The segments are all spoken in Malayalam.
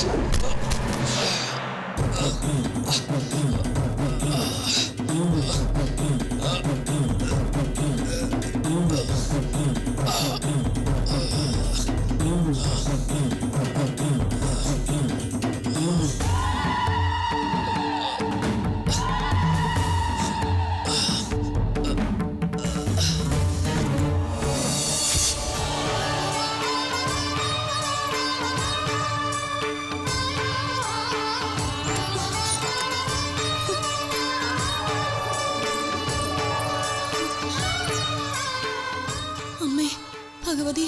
അമ്മേ ഭഗവതി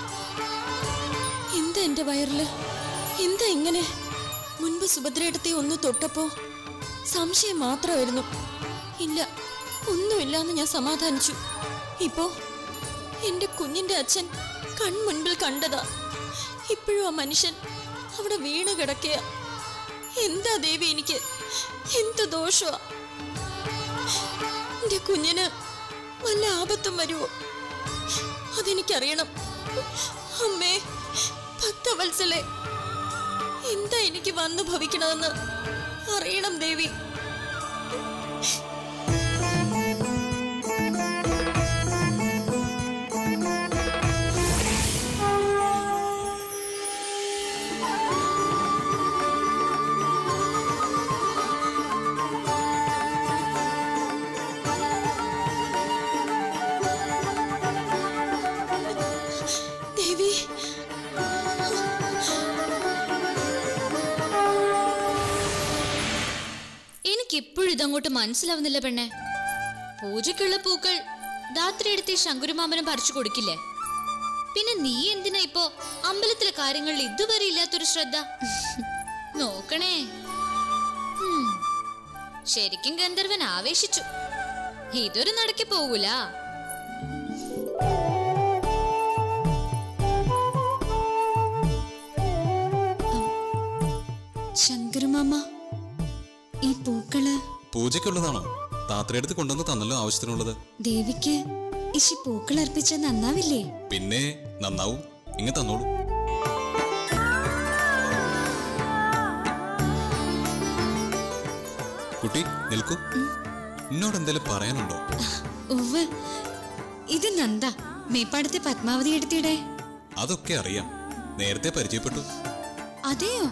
എന്താ എന്റെ വയറില് എന്താ ഇങ്ങനെ മുൻപ് സുഭദ്രയിടത്തെ ഒന്ന് തൊട്ടപ്പോ സംശയം മാത്രമായിരുന്നു ഇല്ല ഒന്നുമില്ലാന്ന് ഞാൻ സമാധാനിച്ചു ഇപ്പോ എന്റെ കുഞ്ഞിന്റെ അച്ഛൻ കൺമുൻപിൽ കണ്ടതാ ഇപ്പോഴും ആ മനുഷ്യൻ അവിടെ വീണ് കിടക്കയാ എന്താ ദേവി എനിക്ക് എന്ത് ദോഷമാ എന്റെ കുഞ്ഞിന് വല്ല ആപത്തും വരുമോ അതെനിക്കറിയണം അമ്മേ ഭക്തവത്സലെ എന്താ എനിക്ക് വന്നു ഭവിക്കണമെന്ന് അറിയണം ദേവി ദേവി എനിക്ക് എപ്പോഴും ഇതങ്ങോട്ട് മനസ്സിലാവുന്നില്ല പെണ്ണെ പൂജയ്ക്കുള്ള പൂക്കൾ രാത്രി എടുത്ത് ഈ ശങ്കുരുമാമനും പറിച്ചു കൊടുക്കില്ലേ പിന്നെ നീ എന്തിനാ ഇപ്പോ അമ്പലത്തിലെ കാര്യങ്ങളിൽ ഇതുവരെ ഇല്ലാത്തൊരു ശ്രദ്ധ നോക്കണേ ഉം. ശരിക്കും ഗന്ധർവൻ ആവേശിച്ചു ഇതൊരു നടക്കി പോകൂല ശങ്കരമാമ ഈ പൂക്കള് പൂജയ്ക്കുള്ളതാണോ താത്രയെടുത്ത് കൊണ്ടുവന്ന് തന്നല്ലോ ആവശ്യത്തിനുള്ളത് ദേവിക്ക് ഇശി പൂക്കൾ അർപ്പിച്ച നന്നാവില്ലേ പിന്നെ നന്നാവും ഇങ്ങ തന്നോളൂ കുട്ടി നിൽക്കൂ എന്നോട് എന്തേലും പറയാനുണ്ടോ ഉവ്വ് ഇത് നന്ദ മേപ്പാടത്തെ പത്മാവതി എടുത്തിടെ അതൊക്കെ അറിയാം നേരത്തെ പരിചയപ്പെട്ടു അതെയോ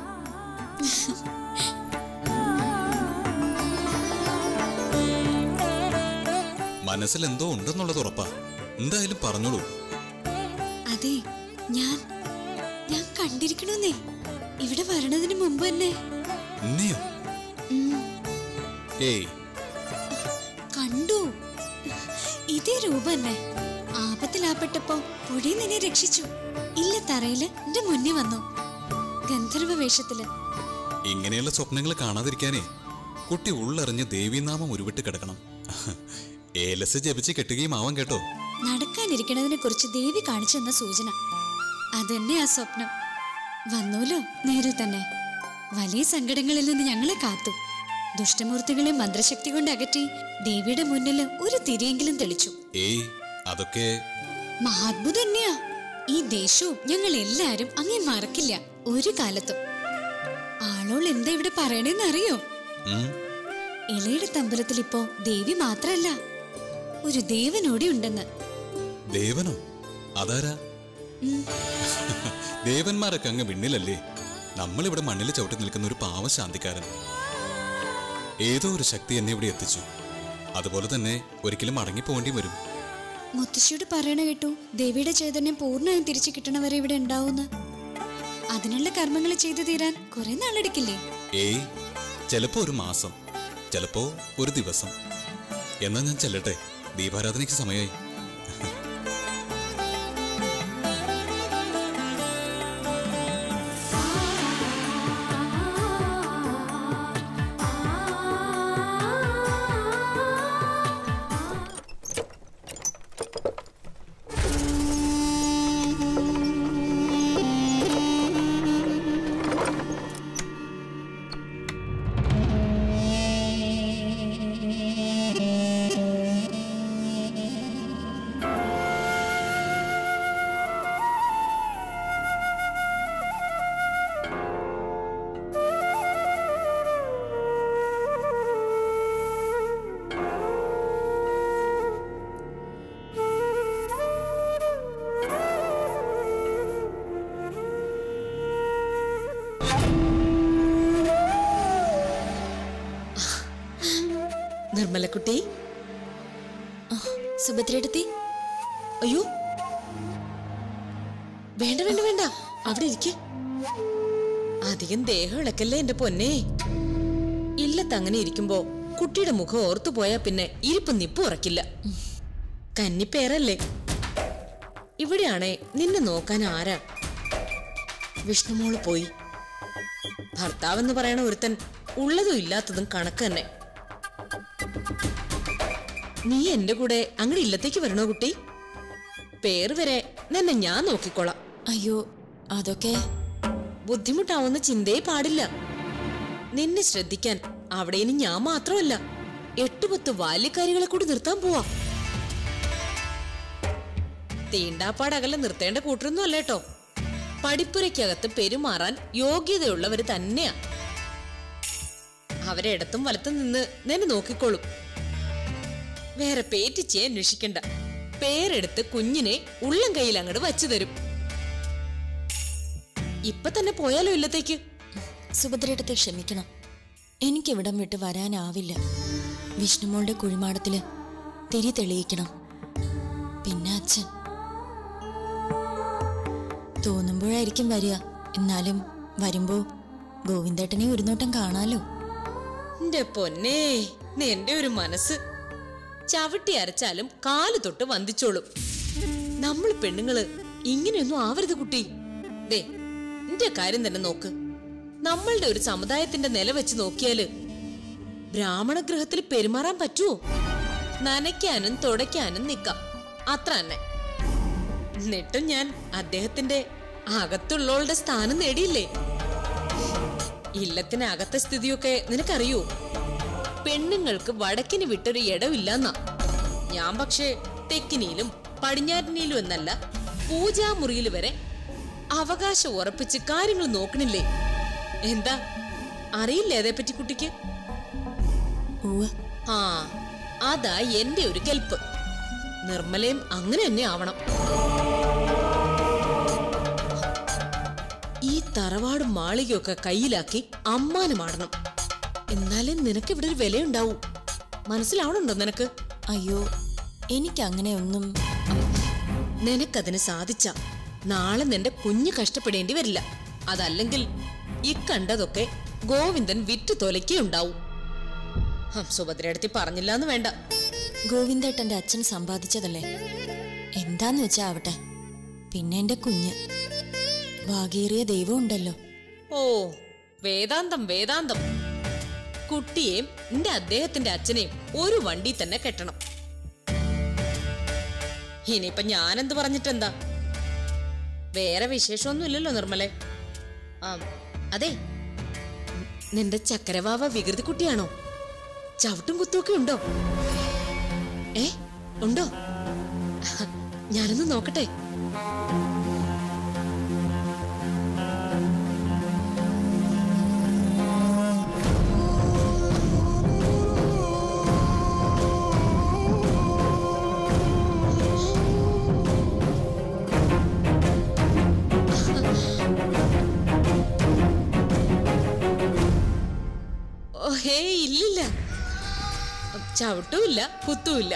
മനസ്സിൽ എന്തോ ഉണ്ടെന്നുള്ളത് ഉറപ്പാ എന്തായാലും പറഞ്ഞോളൂ അതെ ഞാൻ ഞാൻ കണ്ടിരിക്കണമെന്നേ ഇവിടെ വരണതിന് മുമ്പ് തന്നെ എന്നെയോ ഉം, ഏയ് കണ്ടു ഇതേ രൂപം തന്നെ ആപത്തിലാപ്പെട്ടപ്പോ പുഴയിൽ നിന്നെ രക്ഷിച്ചു ഇല്ല തറയില് എന്റെ മുന്നിൽ വന്നു ഗന്ധർവ വേഷത്തില് ഇങ്ങനെയുള്ള സ്വപ്നങ്ങൾ കാണാതിരിക്കാനേ കുട്ടി ഉള്ളറിഞ്ഞ് ദേവീനാമം ഉരുവിട്ട് കിടക്കണം ഏലസ് ജപിച്ച് കെട്ടുകയും ആവാൻ കേട്ടോ നടക്കാനിരിക്കണതിനെ കുറിച്ച് ദേവി കാണിച്ചു തന്ന സൂചന അതന്നെ ആ സ്വപ്നം വന്നൂലോ നേരെ തന്നെ വലിയ സങ്കടങ്ങളിൽ നിന്ന് ഞങ്ങളെ കാത്തു ദുഷ്ടമൂർത്തികളെ മന്ത്രശക്തി കൊണ്ട് അകറ്റി ദേവിയുടെ മുന്നിൽ ഒരു തിരിയെങ്കിലും തെളിച്ചു ഏയ് അതൊക്കെ മഹാത്ഭുതം തന്നെയാ ഈ ദേശവും ഞങ്ങൾ എല്ലാരും അങ്ങേ മറക്കില്ല ഒരു കാലത്തും ആളോൾ എന്താ ഇവിടെ പറയണേന്ന് അറിയോ ഉം, ഇളയുടെ തമ്പലത്തിൽ ഇപ്പോ ദേവി മാത്രല്ല ഒരു ദേവനോടെ ഉണ്ടെന്ന് ദേവനോ അതാരാ ഉം. ദേവന്മാരൊക്കെ അങ്ങ് വിണ്ണിലല്ലേ നമ്മളിവിടെ മണ്ണിൽ ചവിട്ടി നിൽക്കുന്ന ഒരു പാവശാന്തിക്കാരൻ ഏതോ ഒരു ശക്തി എന്നെ ഇവിടെ എത്തിച്ചു അതുപോലെ തന്നെ ഒരിക്കലും മടങ്ങിപ്പോകേണ്ടി വരും മുത്തശ്ശിയോട് പറയണ കേട്ടു ദേവിയുടെ ചൈതന്യം പൂർണ്ണമായും തിരിച്ചു കിട്ടണവരെ ഇവിടെ ഉണ്ടാവുന്ന് അതിനുള്ള കർമ്മങ്ങൾ ചെയ്തു തീരാൻ കുറെ നാളെടുക്കില്ലേ ഏയ് ചിലപ്പോ ഒരു മാസം ചിലപ്പോ ഒരു ദിവസം എന്നാ ഞാൻ ചെല്ലട്ടെ ദീപാരാധനയ്ക്ക് സമയമായി നിർമ്മലക്കുട്ടി സുഭദ്രേട്ടത്തി അയ്യോ വേണ്ട വേണ്ട വേണ്ട അവിടെ ഇരിക്കെ അധികം ദേഹം ഇളക്കല്ലേ എന്റെ പൊന്നേ ഇല്ലത്ത് അങ്ങനെ ഇരിക്കുമ്പോ കുട്ടിയുടെ മുഖം ഓർത്തു പോയാ പിന്നെ ഇരിപ്പ് നിപ്പ് ഉറക്കില്ല കന്നിപ്പേരല്ലേ ഇവിടെയാണേ നിന്നെ നോക്കാൻ ആരാ വിഷ്ണുമോള് പോയി ഭർത്താവെന്ന് പറയണ ഒരുത്തൻ ഉള്ളതും ഇല്ലാത്തതും കണക്ക് തന്നെ നീ എന്റെ കൂടെ അങ്ങടെ ഇല്ലത്തേക്ക് വരണോ കുട്ടി പേര് വരെ നിന്നെ ഞാൻ നോക്കിക്കോളാം അയ്യോ അതൊക്കെ ബുദ്ധിമുട്ടാവുന്ന ചിന്തയെ പാടില്ല നിന്നെ ശ്രദ്ധിക്കാൻ അവിടെ ഇനി ഞാൻ മാത്രമല്ല എട്ട് പത്ത് ബാല്യക്കാരികളെ കൂടി നിർത്താൻ പോവാ തീണ്ടാപ്പാടകലെ നിർത്തേണ്ട കൂട്ടരൊന്നും അല്ല കേട്ടോ പഠിപ്പുരയ്ക്കകത്ത് പെരുമാറാൻ യോഗ്യതയുള്ളവര് തന്നെയാ അവരെ ഇടത്തും വലത്തും നിന്ന് നിന്നെ നോക്കിക്കോളും വേറെ പേറ്റിച്ചേ അന്വേഷിക്കണ്ട പേരെടുത്ത് കുഞ്ഞിനെ ഉള്ളം കയ്യിൽ അങ്ങോട്ട് വച്ചു തരും ഇപ്പൊ തന്നെ പോയാലോ ഇല്ലത്തേക്ക് സുഭദ്രേട്ടത്തെ ക്ഷമിക്കണം എനിക്കിവിടം വിട്ട് വരാനാവില്ല വിഷ്ണുമോളുടെ കുഴിമാടത്തില് തിരി തെളിയിക്കണം പിന്നെ അച്ഛൻ തോന്നുമ്പോഴായിരിക്കും വരിക എന്നാലും വരുമ്പോ ഗോവിന്ദേട്ടനെ ഒരു നോട്ടം കാണാലോ എന്റെ പൊന്നേ നിന്റെ ഒരു മനസ്സ് ചവിട്ടി അരച്ചാലും കാല് തൊട്ട് വന്ദിച്ചോളും നമ്മൾ പെണ്ണുങ്ങള് ഇങ്ങനെയൊന്നും ആവരുത് കുട്ടി ദേ നിന്റെ കാര്യം തന്നെ നോക്ക് നമ്മളുടെ ഒരു സമുദായത്തിന്റെ നില വെച്ച് നോക്കിയാല് ബ്രാഹ്മണ ഗൃഹത്തിൽ പെരുമാറാൻ പറ്റുമോ നനയ്ക്കാനും തുടയ്ക്കാനും നിക്കാം അത്ര തന്നെ എന്നിട്ടും ഞാൻ അദ്ദേഹത്തിന്റെ അകത്തുള്ളവളുടെ സ്ഥാനം നേടിയില്ലേ ഇല്ലത്തിനകത്തെ സ്ഥിതിയൊക്കെ നിനക്കറിയോ പെണ്ണുങ്ങൾക്ക് വടക്കിന് വിട്ടൊരു ഇടവില്ലെന്നാ ഞാൻ പക്ഷേ തെക്കിനിയിലും പടിഞ്ഞാറ്റിനിയിലും എന്നല്ല പൂജാമുറിയിൽ വരെ അവകാശം ഉറപ്പിച്ച് കാര്യങ്ങൾ നോക്കണില്ലേ എന്താ അറിയില്ലേ അതേപ്പറ്റി കുട്ടിക്ക് ഉവ്വ് ആ അതാ എന്റെ ഒരു കെൽപ്പ് നിർമ്മലയും അങ്ങനെ തന്നെ ആവണം ഈ തറവാട് മാളികയൊക്കെ കയ്യിലാക്കി അമ്മാനമാടണം എന്നാലേ നിനക്ക് ഇവിടെ ഒരു വിലയുണ്ടാവൂ മനസ്സിലാവണുണ്ടോ നിനക്ക് അയ്യോ എനിക്കങ്ങനെ ഒന്നും നിനക്കതിന് സാധിച്ച നാളെ നിന്റെ കുഞ്ഞ് കഷ്ടപ്പെടേണ്ടി വരില്ല അതല്ലെങ്കിൽ ഇക്കണ്ടതൊക്കെ ഗോവിന്ദൻ വിറ്റു തൊലയ്ക്കുണ്ടാവും സുഭദ്രയടുത്തി പറഞ്ഞില്ല എന്ന് വേണ്ട ഗോവിന്ദേട്ടന്റെ അച്ഛൻ സമ്പാദിച്ചതല്ലേ എന്താന്ന് വെച്ചാ ആവട്ടെ പിന്നെ എന്റെ കുഞ്ഞ് ഭാഗേറിയ ദൈവം ഉണ്ടല്ലോ ഓ വേദാന്തം വേദാന്തം കുട്ടിയെയും നിന്റെ അദ്ദേഹത്തിന്റെ അച്ഛനെയും ഒരു വണ്ടി തന്നെ കെട്ടണം ഇനിയിപ്പൊ ഞാനെന്ത് പറഞ്ഞിട്ടെന്താ വേറെ വിശേഷമൊന്നുമില്ലല്ലോ നിർമ്മലെ ആ അതെ നിന്റെ ചക്കരവാവ വികൃതി കുട്ടിയാണോ ചവിട്ടും കുത്തുമൊക്കെ ഉണ്ടോ ഏ ഉണ്ടോ ഞാനൊന്ന് നോക്കട്ടെ ഓ ഹേ ഇല്ലില്ല ചവിട്ടുമില്ല കുത്തുമില്ല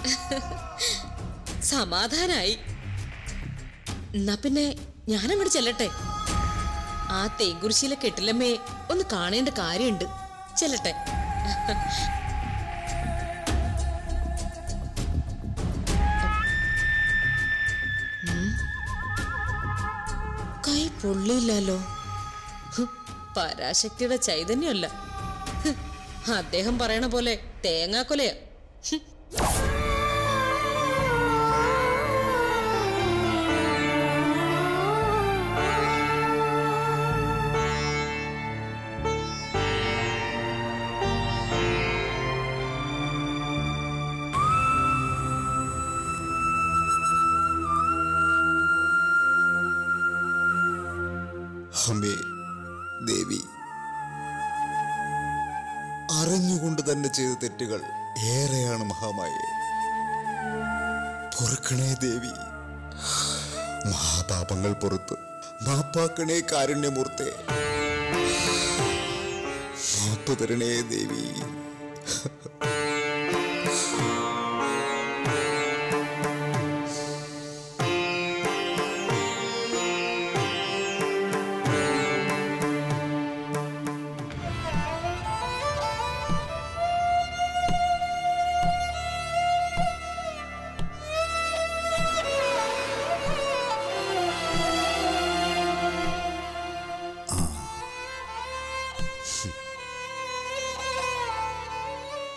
സമാധാനായി എന്നാ പിന്നെ ഞാനങ്ങോട്ട് ചെല്ലട്ടെ ആ തേങ്കുറിശിയിലെ കെട്ടിലമ്മയെ ഒന്ന് കാണേണ്ട കാര്യമുണ്ട് ചെല്ലട്ടെ ഉം. കൈ പൊള്ളിയില്ലല്ലോ ഹ്, പരാശക്തിയുടെ ചൈതന്യമല്ല ഹ്, അദ്ദേഹം പറയണ പോലെ തേങ്ങാക്കൊലയാ ഹ്. അമ്മേ ദേവി അറിഞ്ഞുകൊണ്ട് തന്നെ ചെയ്ത തെറ്റുകൾ ഏറെയാണ് മഹാമായെ പൊറുക്കണേ ദേവി മഹാപാപങ്ങൾ പുറത്ത് മാപ്പാക്കണേ കാരുണ്യമൂർത്തേ മാപ്പ് തരണേ ദേവി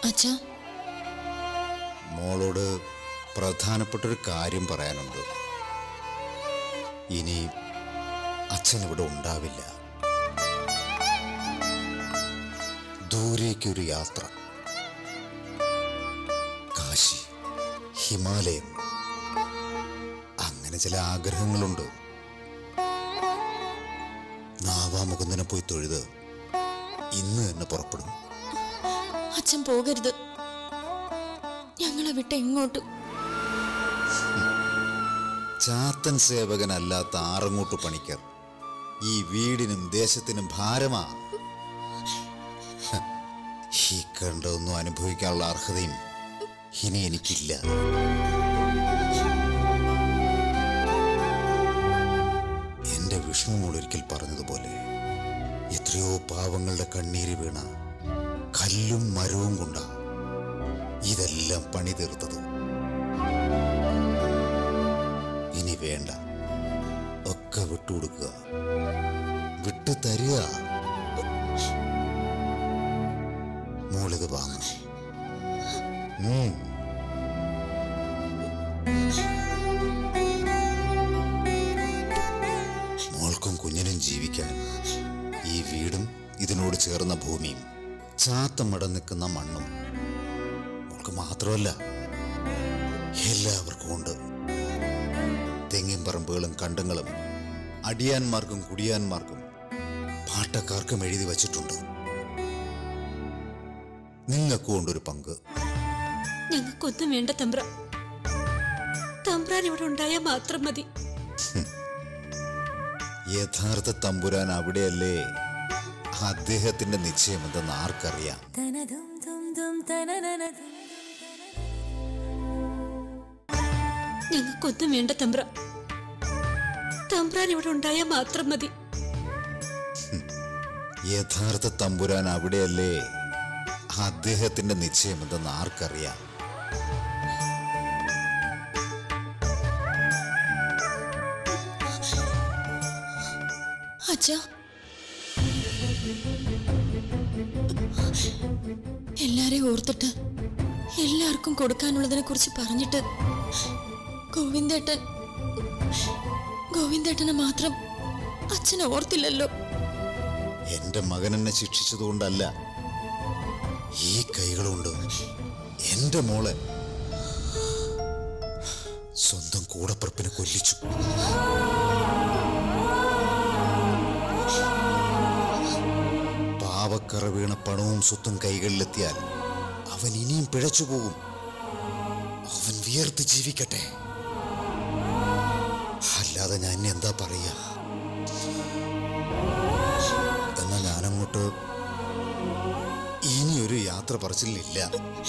അച്ഛാ മോളോട് പ്രധാനപ്പെട്ടൊരു കാര്യം പറയാനുണ്ട് ഇനി അച്ഛൻ ഇവിടെ ഉണ്ടാവില്ല ദൂരേക്കൊരു യാത്ര കാശി ഹിമാലയം അങ്ങനെ ചില ആഗ്രഹങ്ങളുണ്ട് നാവാമുകുന്ദനെ പോയി തൊഴുത് ഇന്ന് തന്നെ പുറപ്പെടും അച്ഛൻ പോകരുത് ഞങ്ങളെ വിട്ട് എങ്ങോട്ടും ചാത്തൻ സേവകനല്ലാത്ത ആറങ്ങോട്ട് പണിക്കർ ഈ വീടിനും ദേശത്തിനും ഭാരമാ ഹ, ഈ കണ്ടൊന്നും അനുഭവിക്കാനുള്ള അർഹതയും ഇനി എനിക്കില്ല എന്റെ വിഷ്ണു മോൾ ഒരിക്കൽ പറഞ്ഞതുപോലെ എത്രയോ പാവങ്ങളുടെ കണ്ണീര് വീണ കല്ലും മരവും കൊണ്ടാ ഇതെല്ലാം പണി തീർത്തത് ഇനി വേണ്ട ഒക്കെ വിട്ടുകൊടുക്കുക വിട്ടു തരിക മോളിത് വാങ്ങും ഉം. മോൾക്കും കുഞ്ഞിനും ജീവിക്കാൻ ഈ വീടും ഇതിനോട് ചേർന്ന ഭൂമിയും ചാത്തമട നിൽക്കുന്ന മണ്ണും മോൾക്ക് മാത്രമല്ല എല്ലാവർക്കും ഉണ്ട് തെങ്ങിൻ പറമ്പുകളും കണ്ടങ്ങളും അടിയാന്മാർക്കും കുടിയാന്മാർക്കും പാട്ടക്കാർക്കും എഴുതി വച്ചിട്ടുണ്ട് നിങ്ങൾക്കും ഉണ്ടൊരു പങ്ക് ഞങ്ങൾക്കൊന്നും വേണ്ട തമ്പ്ര തമ്പ്രാൻ ഇവിടെ ഉണ്ടായാൽ മാത്രം മതി യഥാർത്ഥ തമ്പുരാൻ അവിടെയല്ലേ അദ്ദേഹത്തിന്റെ നിശ്ചയമെന്തെന്ന് ആർക്കറിയാം ഞങ്ങൾക്കൊന്നും വേണ്ട തമ്പ്ര തമ്പ്രാൻ ഇവിടെ ഉണ്ടായാൽ മാത്രം മതി യഥാർത്ഥ തമ്പുരാൻ അവിടെയല്ലേ അദ്ദേഹത്തിന്റെ നിശ്ചയമെന്തെന്ന് ആർക്കറിയാം അച്ഛാ എല്ലാരെയും ഓർത്തിട്ട് എല്ലാവർക്കും കൊടുക്കാനുള്ളതിനെ കുറിച്ച് പറഞ്ഞിട്ട് ഗോവിന്ദേട്ടൻ ഗോവിന്ദേട്ടനെ മാത്രം അച്ഛനെ ഓർത്തില്ലല്ലോ എന്റെ മകൻ എന്നെ ശിക്ഷിച്ചതുകൊണ്ടല്ല ഈ കൈകളുണ്ട് എന്റെ മോളെ സ്വന്തം കൂടപ്പുറപ്പിനെ കൊല്ലിച്ചു പാവക്കറ വീണ പണവും സ്വത്തും കൈകളിലെത്തിയാൽ അവൻ ഇനിയും പിഴച്ചു പോകും അവൻ വിയർത്ത് ജീവിക്കട്ടെ അല്ലാതെ ഞാൻ ഇനി എന്താ പറയാ എന്നാ ഞാനങ്ങോട്ട് ഇനിയൊരു യാത്ര പറച്ചിലില്ല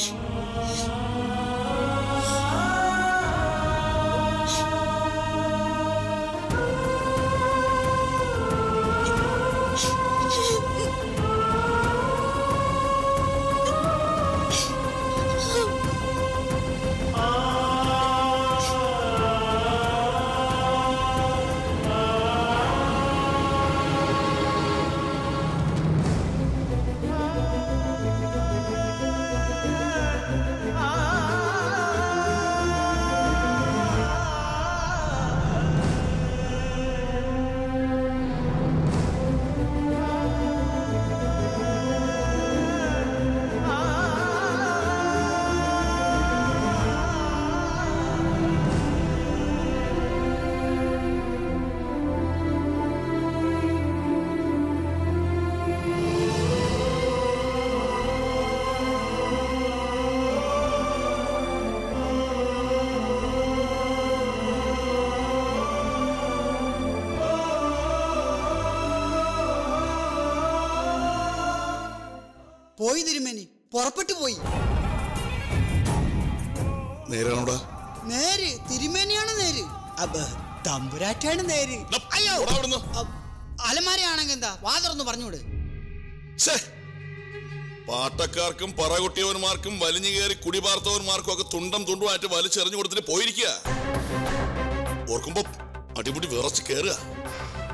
പോയി തിരുമേനി പുറപ്പെട്ടു പോയി നേരാണോടാ നേര് തിരുമേനിയാണ് നേര് അബ തമ്പുരാറ്റാണ് നേര് അയ്യോ ഓടാ അവിടുന്ന്. അ- അലമാരയാണെങ്കി എന്താ വാതറന്ന് പറഞ്ഞൂട് ഛേ, പാട്ടക്കാർക്കും പറകൊട്ടിയവന്മാർക്കും വലിഞ്ഞു കയറി കുടിപാർത്തവന്മാർക്കും ഒക്കെ തുണ്ടം തുണ്ടുമായിട്ട് വലിച്ചെറിഞ്ഞു കൊടുത്തിട്ട് പോയിരിക്കുക ഓർക്കുമ്പോ അടിമുടി വിറച്ച് കയറുക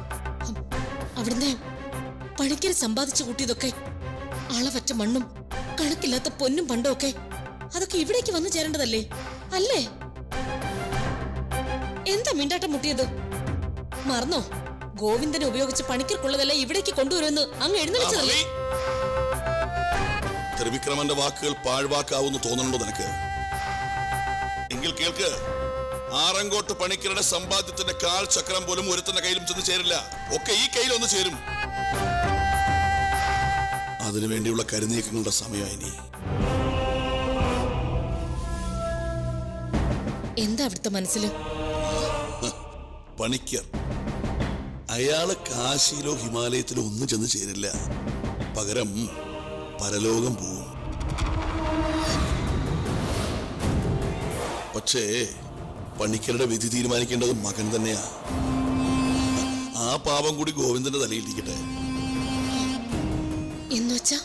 അവിടുന്ന് പണിക്കര് സമ്പാദിച്ചു കൂട്ടിയതൊക്കെ അളവറ്റ മണ്ണും കണക്കില്ലാത്ത പൊന്നും പണ്ടും ഒക്കെ അതൊക്കെ ഇവിടേക്ക് വന്നു ചേരേണ്ടതല്ലേ അല്ലേ എന്താ മിണ്ടാട്ടം മുട്ടിയത് മറന്നോ ഗോവിന്ദനെ ഉപയോഗിച്ച് പണിക്കർക്കുള്ളതെല്ലാം ഇവിടേക്ക് കൊണ്ടുവരുമെന്ന് അങ്ങ് ആ, എഴുന്നള്ളിച്ചതല്ലേ മതി. ത്രിവിക്രമന്റെ വാക്കുകൾ പാഴ്വാക്കാവുന്നു തോന്നുന്നുണ്ടോ നിനക്ക് എങ്കിൽ കേൾക്ക് ആറങ്കോട്ട് പണിക്കരുടെ സമ്പാദ്യത്തിന്റെ കാൽ ചക്രം പോലും ഒരുത്തന്റെ കയ്യിലും ചെന്ന് ചേരില്ല ഒക്കെ ഈ കയ്യിൽ ഒന്ന് ചേരും അതിനു വേണ്ടിയുള്ള കരുനീക്കങ്ങളുടെ സമയമായി ഇനി എന്താ അവിടുത്തെ മനസ്സില് പണിക്കർ അയാള് കാശിയിലോ ഹിമാലയത്തിലോ ഒന്നും ചെന്ന് ചേരില്ല പകരം പരലോകം പോവും പക്ഷേ പണിക്കരുടെ വിധി തീരുമാനിക്കേണ്ടത് മകൻ തന്നെയാ ആ പാപം കൂടി ഗോവിന്ദന്റെ തലയിലിരിക്കട്ടെ എന്നുവച്ചാ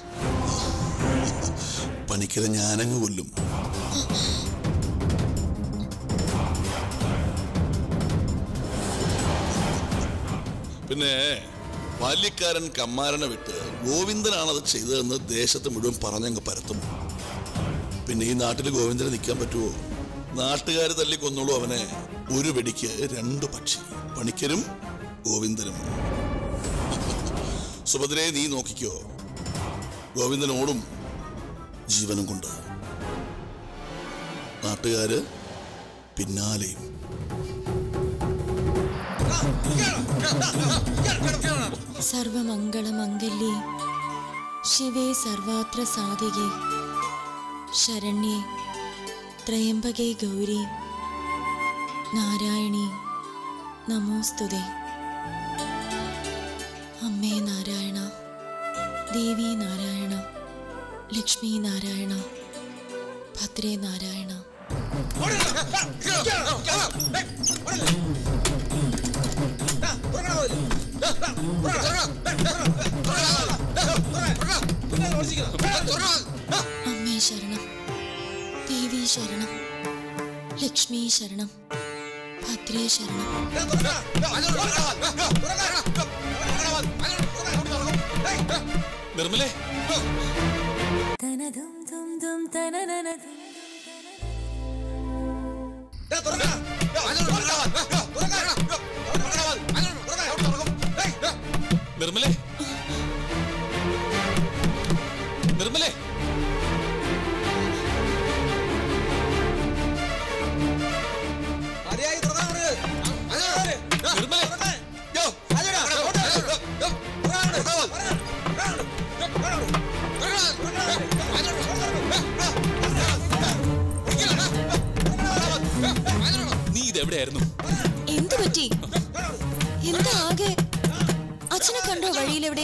പണിക്കരെ ഞാനങ്ങ് കൊല്ലും പിന്നെ ബാല്യക്കാരൻ കമ്മാരനെ വിട്ട് ഗോവിന്ദനാണത് ചെയ്തതെന്ന് ദേശത്ത് മുഴുവൻ പറഞ്ഞങ്ങ് പരത്തും പിന്നെ ഈ നാട്ടിൽ ഗോവിന്ദന് നിൽക്കാൻ പറ്റുമോ നാട്ടുകാർ തല്ലിക്കൊന്നോളൂ അവനെ ഒരു വെടിക്ക് രണ്ട് പക്ഷി പണിക്കരും ഗോവിന്ദനും സുഭദ്രയെ നീ നോക്കിക്കോ ഗോവിന്ദനോടും ജീവനും കൊണ്ട് നാട്ടുകാര് പിന്നാലെയും സർവമംഗളമംഗല്യേ ശിവേ സർവാത്ര സാധികേ ശരണ്യേ ത്രയംബകേ ഗൗരി നാരായണി നമോസ്തുതേ അമ്മേ നാരായണ ദേവി നാരായണ ലക്ഷ്മി നാരായണ ഭദ്രേ നാരായണ അമ്മേ ശരണം ദേവി ശരണം ലക്ഷ്മി ശരണം ഭദ്രേ ശരണം നിർമ്മലേ നിർമ്മലേ നിർമ്മലേ നിർമ്മലേ നീ ഇതെവിടെയായിരുന്നു എന്തു പറ്റി എന്താ ആകെ അച്ഛനെ കണ്ടോ വഴിയിലെവിടെ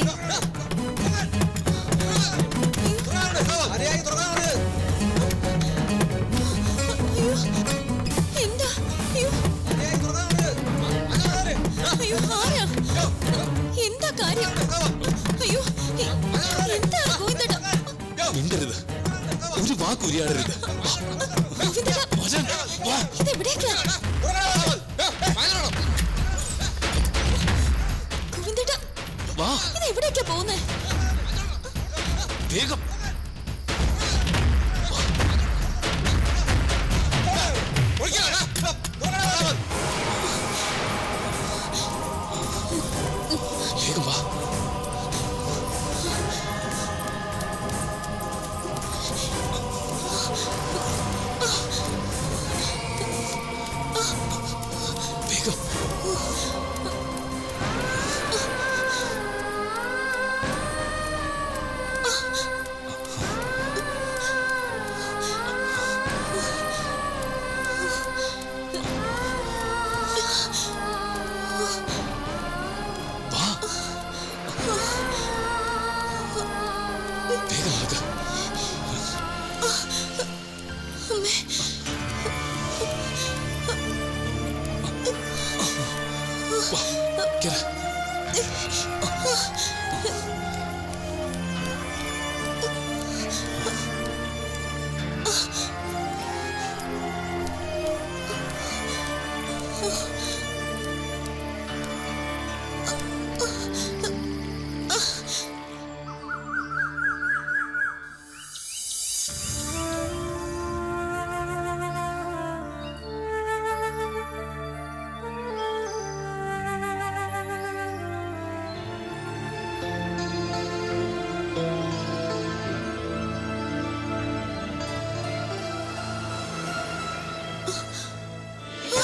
അയ്യോ എന്താ അയ്യോ അയ്യോ ആരാ എന്താ കാര്യം അയ്യോ എ- എന്താ ഗോവിന്ദേട്ടാ മിണ്ടരുത് ഒരു വാക്കുരിയാടരുത് ഗോവിന്ദേട്ടാ വചൻ വാ ഇതെവിടേക്കാ ഗോവിന്ദേട്ടാ വാ ഇതെവിടേക്കാ പോകുന്നേ വേഗം വേഗം വാ വേഗം വാ വേഗം നടക്ക വാ കേറ്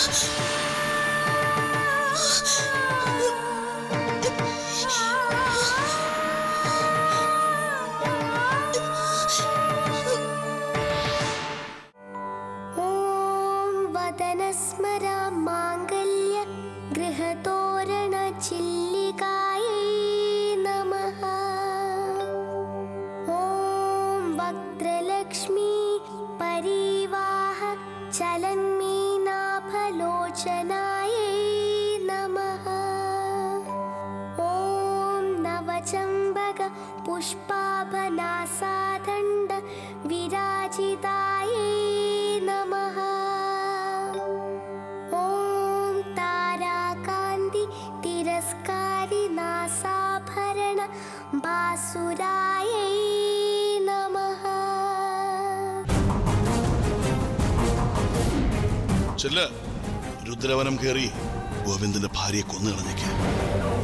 ॐ वदनस्मरा माङ्गल्य गृहतोरणचिल्लिकायै नमः ॐ वक्त्रलक्ष्मी परिवाह चलन्मीनाफलोचनायै नमः ॐ नवचम्बक पुष्पाभनासादण्ड विराजितायै नमः ॐ ताराकान्ति तिरस्कारि नासाभरण बासुरायै नमः ചെല്ല രുദ്രവനം കയറി ഗോവിന്ദന്റെ ഭാര്യയെ കൊന്നു കളഞ്ഞേക്ക്